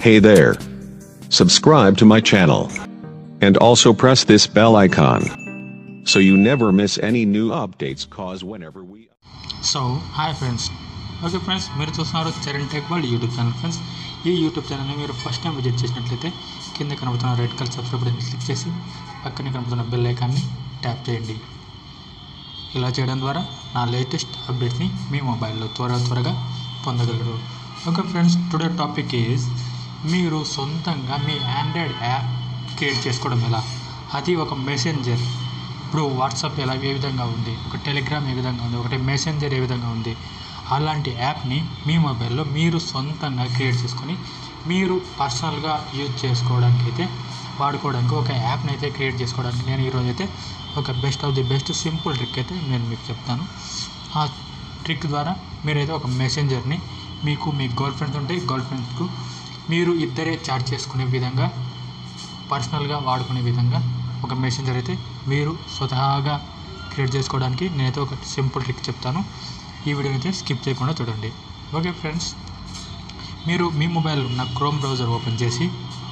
Hey there. Subscribe to my channel. And also press this bell icon. So you never miss any new updates cause whenever we so hi friends okay friends మీరు చూస్తున్నారు Charan tech world YouTube channel friends ఈ YouTube ఛానల్ని మీరు first time visit చేసినట్లయితే కింద కనబడుతున్న red colour subscribe button click చేసి పక్కనే కనబడుతున్న బెల్ ఐకాన్ని ట్యాప్ చేయండి ఇలా చేయడం ద్వారా నా లేటెస్ట్ అప్డేట్స్ని మీ మొబైల్లో త్వర త్వరగా పొందగలరు okay friends today topic is మీరు సొంతంగా మీ ఆండ్రాయిడ్ యాప్ క్రియేట్ చేసుకోవడం ఎలా అది ఒక మెసెంజర్ ఇప్పుడు వాట్సాప్ ఎలా ఏ విధంగా ఉంది ఒక టెలిగ్రామ్ ఏ విధంగా ఉంది ఒకటి మెసెంజర్ ఏ విధంగా ఉంది అలాంటి యాప్ని మీ మొబైల్లో మీరు సొంతంగా క్రియేట్ చేసుకొని మీరు పర్సనల్గా యూజ్ చేసుకోవడానికి అయితే వాడుకోవడానికి ఒక యాప్ని అయితే క్రియేట్ చేసుకోవడానికి నేను ఈరోజు అయితే ఒక best of the best simple trick అయితే నేను మీకు చెప్తాను ఆ ట్రిక్ ద్వారా మీరైతే ఒక మెసెంజర్ని మీకు మీ గర్ల్ ఫ్రెండ్స్ ఉంటే గర్ల్ ఫ్రెండ్స్కు మీరు ఇద్దరే చాట్ చేసుకునే విధంగా పర్సనల్గా వాడుకునే విధంగా ఒక మెసెంజర్ అయితే మీరు స్వతహాగా క్రియేట్ చేసుకోవడానికి నేనైతే ఒక సింపుల్ ట్రిక్ చెప్తాను ఈ వీడియోని అయితే స్కిప్ చేయకుండా చూడండి ఓకే ఫ్రెండ్స్ మీరు మీ మొబైల్ ఉన్న క్రోమ్ బ్రౌజర్ ఓపెన్ చేసి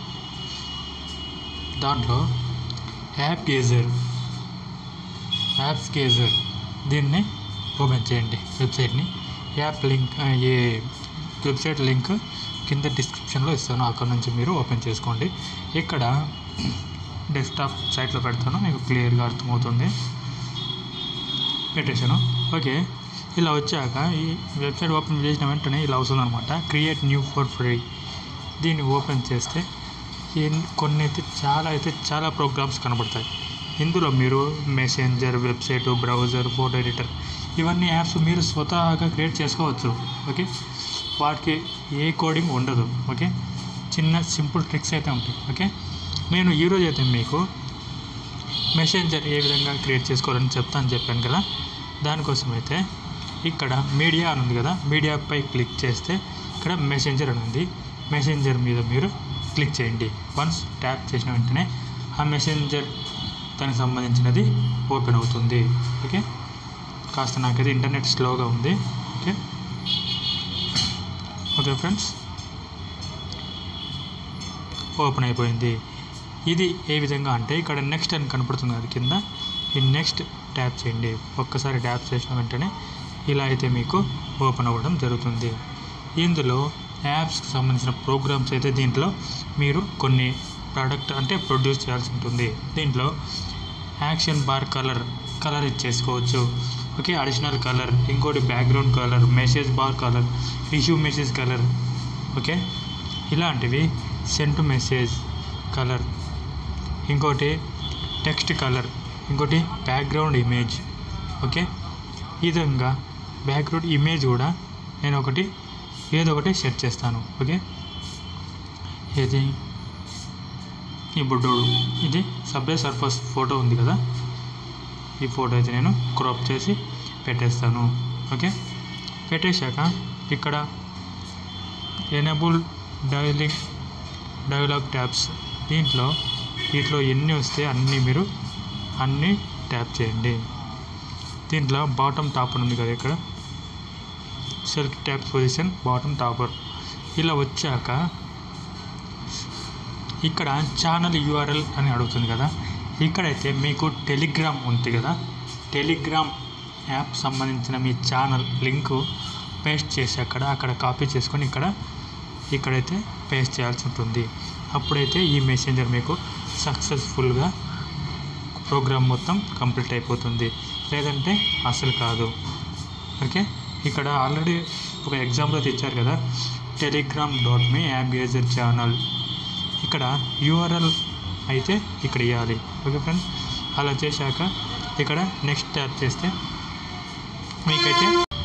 దాంట్లో యాప్ గేజర్ యాప్స్ గేజర్ దీన్ని ఓపెన్ చేయండి వెబ్సైట్ని యాప్ లింక్ ఆ, ఏ వెబ్సైట్ లింక్ కింద డిస్క్రిప్షన్లో ఇస్తాను అక్కడ నుంచి మీరు ఓపెన్ చేసుకోండి ఇక్కడ డెస్క్టాప్ సైట్లో పెడతాను మీకు క్లియర్గా అర్థమవుతుంది పెట్టేశాను ఓకే ఇలా వచ్చాక ఈ వెబ్సైట్ ఓపెన్ చేసిన వెంటనే ఇలా వస్తుంది అనమాట క్రియేట్ న్యూ ఫర్ ఫ్రీ దీన్ని ఓపెన్ చేస్తే ఎన్- కొన్ని అయితే చాలా అయితే చాలా ప్రోగ్రామ్స్ కనబడతాయి ఇందులో మీరు messenger website browser photo editor ఇవన్నీ యాప్స్ మీరు స్వతహాగా క్రియేట్ చేసుకోవచ్చు ఓకే వాటికి ఏ కోడింగ్ ఉండదు ఓకే చిన్న సింపుల్ ట్రిక్స్ అయితే ఉంటాయి ఓకే నేను ఈరోజు అయితే మీకు మెసెంజర్ ఏ విధంగా క్రియేట్ చేసుకోవాలని చెప్తాను చెప్పాను కదా దానికోసం అయితే ఇక్కడ మీడియా అని ఉంది కదా మీడియాపై క్లిక్ చేస్తే ఇక్కడ మెసెంజర్ అని ఉంది మెసెంజర్ మీద మీరు క్లిక్ చేయండి వన్స్ ట్యాప్ చేసిన వెంటనే ఆ మెసెంజర్ దానికి సంబంధించినది ఓపెన్ అవుతుంది ఓకే కాస్త నాకైతే ఇంటర్నెట్ స్లోగా ఉంది ఓకే ఓకే ఫ్రెండ్స్ ఓపెన్ అయిపోయింది ఇది ఏ విధంగా అంటే ఇక్కడ నెక్స్ట్ అని కనపడుతుంది అది కింద ఈ నెక్స్ట్ ట్యాప్ చేయండి ఒక్కసారి ట్యాప్ చేసిన వెంటనే ఇలా అయితే మీకు ఓపెన్ అవ్వడం జరుగుతుంది ఇందులో యాప్స్కి సంబంధించిన ప్రోగ్రామ్స్ అయితే దీంట్లో మీరు కొన్ని ప్రోడక్ట్ అంటే ప్రొడ్యూస్ చేయాల్సి ఉంటుంది దీంట్లో యాక్షన్ బార్ కలర్ కలర్ ఇచ్చేసుకోవచ్చు ఓకే అడిషనల్ కలర్ ఇంకోటి background colour message bar colour issue message colour okay ఇలాంటివి సెంట్ మెసేజ్ కలర్ ఇంకోటి టెక్స్ట్ కలర్ ఇంకోటి బ్యాక్గ్రౌండ్ ఇమేజ్ ఓకే ఈ విధంగా బ్యాక్గ్రౌండ్ ఇమేజ్ కూడా నేను ఒకటి ఏదో ఒకటి సెట్ చేస్తాను ఓకే ఇది ఈ బుడ్డోడు ఇది సబ్వే సర్ఫస్ ఫోటో ఉంది కదా ఈ ఫోటో అయితే నేను క్రాప్ చేసి పెట్టేస్తాను ఓకే పెట్టేశాక ఇక్కడ ఎనేబుల్ డైలింగ్ డైలాగ్ ట్యాబ్స్ దీంట్లో వీటిలో ఎన్ని వస్తే అన్నీ మీరు అన్నీ ట్యాప్ చేయండి దీంట్లో బాటమ్ టాప్ అని ఉంది కదా ఇక్కడ self tap position bottom topper ఇలా వచ్చాక ఇక్కడ ఛానల్ యూఆర్ఎల్ అని అడుగుతుంది కదా ఇక్కడైతే మీకు టెలిగ్రామ్ ఉంది కదా టెలిగ్రామ్ యాప్ సంబంధించిన మీ ఛానల్ లింకు పేస్ట్ చేసి అక్కడ అక్కడ కాపీ చేసుకొని ఇక్కడ ఇక్కడైతే పేస్ట్ చేయాల్సి ఉంటుంది అప్పుడైతే ఈ మెసెంజర్ మీకు సక్సెస్ఫుల్గా ప్రోగ్రామ్ మొత్తం కంప్లీట్ అయిపోతుంది లేదంటే అసలు కాదు ఓకే ఇక్కడ ఆల్రెడీ ఒక ఎగ్జాంపుల్ తెచ్చారు కదా Telegram dot me app geyser channel ఇక్కడ యూఆర్ఎల్ అయితే ఇక్కడ ఇవ్వాలి ఓకే ఫ్రెండ్స్ అలా చేశాక ఇక్కడ నెక్స్ట్ ట్యాప్ చేస్తే మీకైతే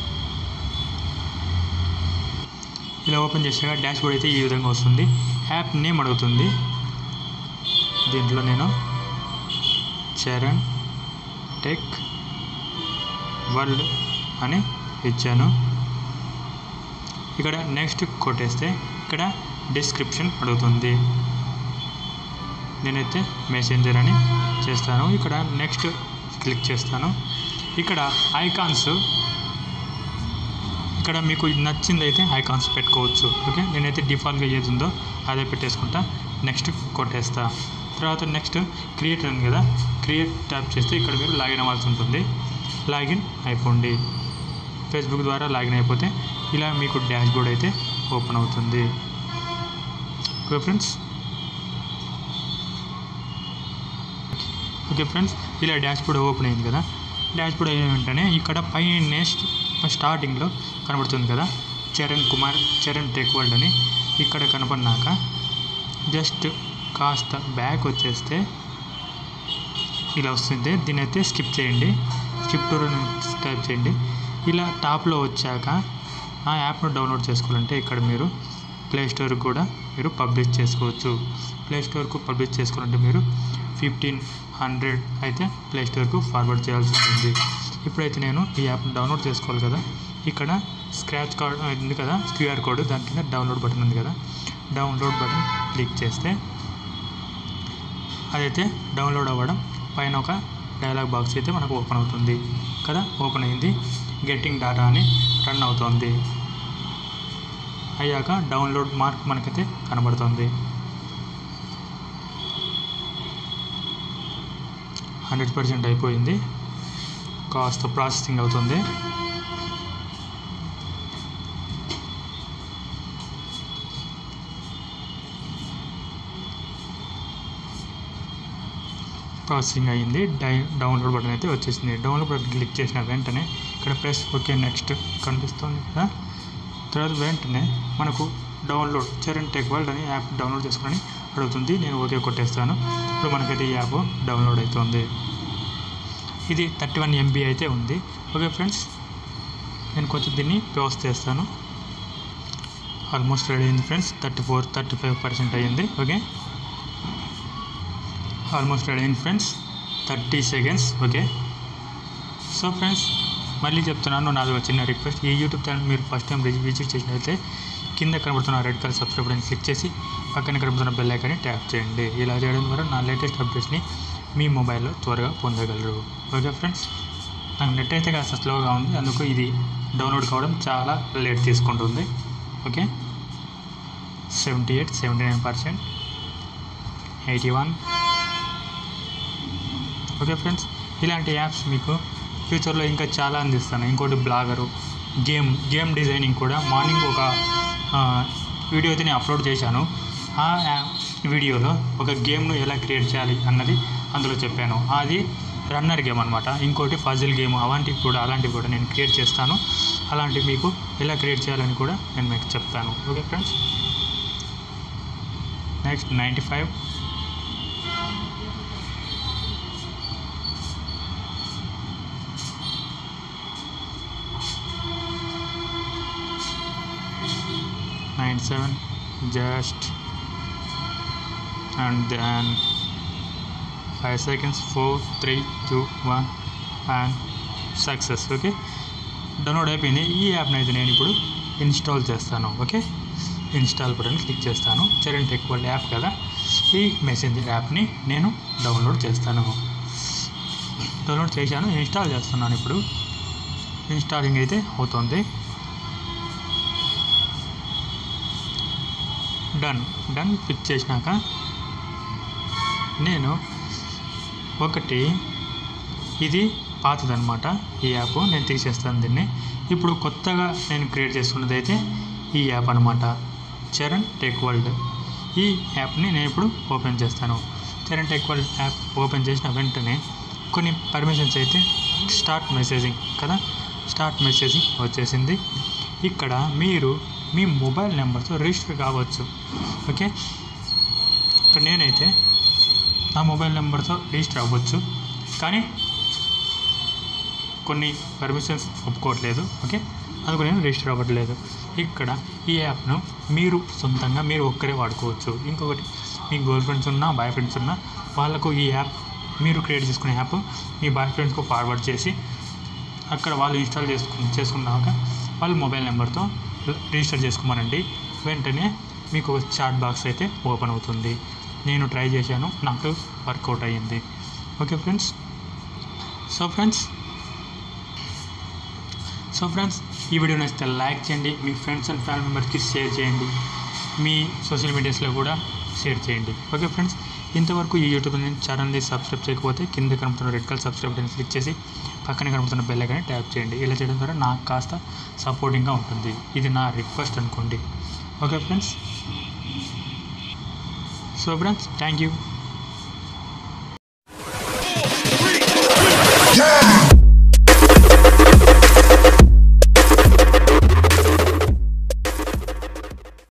ఇలా ఓపెన్ చేశాక డాష్ బోర్డ్ అయితే ఈ విధంగా వస్తుంది యాప్ నేమ్ అడుగుతుంది దీంట్లో నేను చరణ్ టెక్ వరల్డ్ అని ఇచ్చాను ఇక్కడ నెక్స్ట్ కొట్టేస్తే ఇక్కడ డిస్క్రిప్షన్ అడుగుతుంది నేనైతే మెసెంజర్ అని చేస్తాను ఇక్కడ నెక్స్ట్ క్లిక్ చేస్తాను ఇక్కడ ఐకాన్స్ ఇక్కడ మీకు నచ్చింది అయితే ఐకాన్స్ పెట్టుకోవచ్చు ఓకే నేనైతే డిఫాల్ట్గా ఏది ఉందో అదే పెట్టేసుకుంటా నెక్స్ట్ కొట్టేస్తా తర్వాత నెక్స్ట్ క్రియేట్ ఉంది కదా క్రియేట్ ట్యాప్ చేస్తే ఇక్కడ మీరు లాగిన్ అవ్వాల్సి ఉంటుంది లాగిన్ అయిపోండి ఫేస్బుక్ ద్వారా లాగిన్ అయిపోతే ఇలా మీకు డాష్ బోర్డ్ అయితే ఓపెన్ అవుతుంది ఓకే ఫ్రెండ్స్ ఓకే ఫ్రెండ్స్ ఇలా డాష్ బోర్డ్ ఓపెన్ అయింది కదా డాష్ బోర్డ్ అయిన వెంటనే ఇక్కడ పై నెక్స్ట్ స్టార్టింగ్లో కనబడుతుంది కదా చరణ్ కుమార్ చరణ్ టెక్ వరల్డ్ అని ఇక్కడ కనపడినాక జస్ట్ కాస్త బ్యాక్ వచ్చేస్తే ఇలా వస్తుంది దీని అయితే స్కిప్ చేయండి స్కిప్ టు టైప్ చేయండి ఇలా టాప్లో వచ్చాక ఆ యాప్ను డౌన్లోడ్ చేసుకోవాలంటే ఇక్కడ మీరు ప్లే స్టోర్కి కూడా మీరు పబ్లిష్ చేసుకోవచ్చు ప్లే స్టోర్కు పబ్లిష్ చేసుకోవాలంటే మీరు ఫిఫ్టీన్ హండ్రెడ్ అయితే ప్లే స్టోర్కు ఫార్వర్డ్ చేయాల్సి ఉంటుంది ఇప్పుడైతే నేను ఈ యాప్ని డౌన్లోడ్ చేసుకోవాలి కదా ఇక్కడ స్క్రాచ్ కార్డ్ ఉంది కదా క్యూఆర్ కోడ్ దాని కింద డౌన్లోడ్ బటన్ ఉంది కదా డౌన్లోడ్ బటన్ క్లిక్ చేస్తే అదైతే డౌన్లోడ్ అవ్వడం పైన ఒక డైలాగ్ బాక్స్ అయితే మనకు ఓపెన్ అవుతుంది కదా ఓపెన్ అయింది గెట్టింగ్ డేటా అని రన్ అవుతుంది అయ్యాక డౌన్లోడ్ మార్క్ మనకైతే కనబడుతుంది హండ్రెడ్ పర్సెంట్ అయిపోయింది కాస్త ప్రాసెసింగ్ అవుతుంది ప్రాసెసింగ్ అయ్యింది డై డౌన్లోడ్ బటన్ అయితే వచ్చేసింది డౌన్లోడ్ బటన్ క్లిక్ చేసిన వెంటనే ఇక్కడ ప్రెస్ ఓకే నెక్స్ట్ కనిపిస్తుంది కదా తర్వాత వెంటనే మనకు డౌన్లోడ్ చరణ్ టెక్ వరల్డ్ అని యాప్ డౌన్లోడ్ చేసుకొని అడుగుతుంది నేను ఓకే కొట్టేస్తాను ఇప్పుడు మనకైతే ఈ యాప్ డౌన్లోడ్ అవుతుంది ఇది థర్టీ వన్ ఎంబీ అయితే ఉంది ఓకే ఫ్రెండ్స్ నేను కొంచెం దీన్ని పోస్ట్ చేస్తాను ఆల్మోస్ట్ రెడీ అయింది friends thirty four thirty five percent అయ్యింది ఓకే ఆల్మోస్ట్ రెడీ అయింది friends thirty seconds okay so friends మళ్ళీ చెప్తున్నాను నాది ఒక చిన్న రిక్వెస్ట్ ఈ యూట్యూబ్ ఛానల్ మీరు ఫస్ట్ టైం విజిట్ చేసినట్లయితే కింద కనబడుతున్న రెడ్ కలర్ సబ్స్క్రైబ్ అని క్లిక్ చేసి పక్కన కనబడుతున్న బెల్ ఐకాన్ని ట్యాప్ చేయండి ఇలా చేయడం ద్వారా నా లేటెస్ట్ అప్డేట్స్ని మీ మొబైల్లో త్వరగా పొందగలరు ఓకే ఫ్రెండ్స్ నాకు నెట్ అయితే కాస్త స్లోగా ఉంది అందుకు ఇది డౌన్లోడ్ కావడం చాలా లేట్ తీసుకుంటుంది okay seventy eight seventy nine percent eighty one okay friends ఇలాంటి యాప్స్ మీకు ఫ్యూచర్లో ఇంకా చాలా అందిస్తాను ఇంకోటి బ్లాగరు గేమ్ గేమ్ డిజైనింగ్ కూడా మార్నింగ్ ఒక ఆ, వీడియో అయితే నేను అప్లోడ్ చేశాను ఆ యా- వీడియోలో ఒక గేమ్ను ఎలా క్రియేట్ చేయాలి అన్నది అందులో చెప్పాను అది రన్నర్ గేమ్ అనమాట ఇంకోటి ఫజిల్ గేమ్ అలాంటివి కూడా అలాంటివి కూడా నేను క్రియేట్ చేస్తాను అలాంటివి మీకు ఎలా క్రియేట్ చేయాలని కూడా నేను మీకు చెప్తాను okay friends next ninety five nine seven just and then five seconds four three two one and success okay download అయిపోయింది ఈ యాప్ని అయితే నేను ఇప్పుడు ఇన్స్టాల్ చేస్తాను ఓకే ఇన్స్టాల్ బటన్ క్లిక్ చేస్తాను చరణ్ టెక్ వరల్డ్ యాప్ కదా ఈ మెసెంజర్ యాప్ని నేను డౌన్లోడ్ చేస్తాను డౌన్లోడ్ చేశాను ఇన్స్టాల్ చేస్తున్నాను ఇప్పుడు ఇన్స్టాలింగ్ అయితే అవుతుంది డన్ డన్ క్లిక్ చేసినాక నేను ఒకటి ఇది పాతదనమాట ఈ యాప్ నేను తీసేస్తాను దీన్ని ఇప్పుడు కొత్తగా నేను క్రియేట్ చేసుకున్నది అయితే ఈ యాప్ అనమాట చరణ్ టెక్ వరల్డ్ ఈ యాప్ని నేను ఇప్పుడు ఓపెన్ చేస్తాను Charan tech world app open చేసిన వెంటనే కొన్ని పర్మిషన్స్ అయితే స్టార్ట్ మెసేజింగ్ కదా స్టార్ట్ మెసేజింగ్ వచ్చేసింది ఇక్కడ మీరు మీ మొబైల్ నెంబర్తో రిజిస్టర్ కావచ్చు ఓకే ఇక్కడ నేనైతే నా మొబైల్ నెంబర్తో రిజిస్టర్ అవ్వచ్చు కానీ కొన్ని పర్మిషన్స్ ఒప్పుకోవట్లేదు ఓకే అందుకు నేను రిజిస్టర్ అవ్వట్లేదు ఇక్కడ ఈ యాప్ను మీరు సొంతంగా మీరు ఒక్కరే వాడుకోవచ్చు ఇంకొకటి మీ గర్ల్ ఫ్రెండ్స్ ఉన్నా బాయ్ ఫ్రెండ్స్ ఉన్నా వాళ్ళకు ఈ యాప్ మీరు క్రియేట్ చేసుకునే యాప్ మీ బాయ్ ఫ్రెండ్స్కు ఫార్వర్డ్ చేసి అక్కడ వాళ్ళు ఇన్స్టాల్ చేసుకు చేసుకున్నాక వాళ్ళ మొబైల్ నెంబర్తో రిజిస్టర్ చేసుకోమనండి వెంటనే మీకు ఒక చాట్ బాక్స్ అయితే ఓపెన్ అవుతుంది నేను ట్రై చేశాను నాకు వర్కౌట్ అయ్యింది okay friends so friends so friends ఈ వీడియో నచ్చితే లైక్ చేయండి మీ ఫ్రెండ్స్ అండ్ ఫ్యామిలీ మెంబర్స్కి షేర్ చేయండి మీ సోషల్ మీడియాస్లో కూడా షేర్ చేయండి ఓకే ఫ్రెండ్స్ ఇంతవరకు ఈ యూట్యూబ్ ఛానల్ని సబ్స్క్రైబ్ చేయకపోతే కింద కనబడుతున్న red colour subscribe button click చేసి పక్కన కనబడుతున్న బెల్ ఐకాన్ని ట్యాప్ చేయండి ఇలా చేయడం ద్వారా నాకు కాస్త సపోర్టింగ్గా ఉంటుంది ఇది నా రిక్వెస్ట్ అనుకోండి okay friends so friends thank you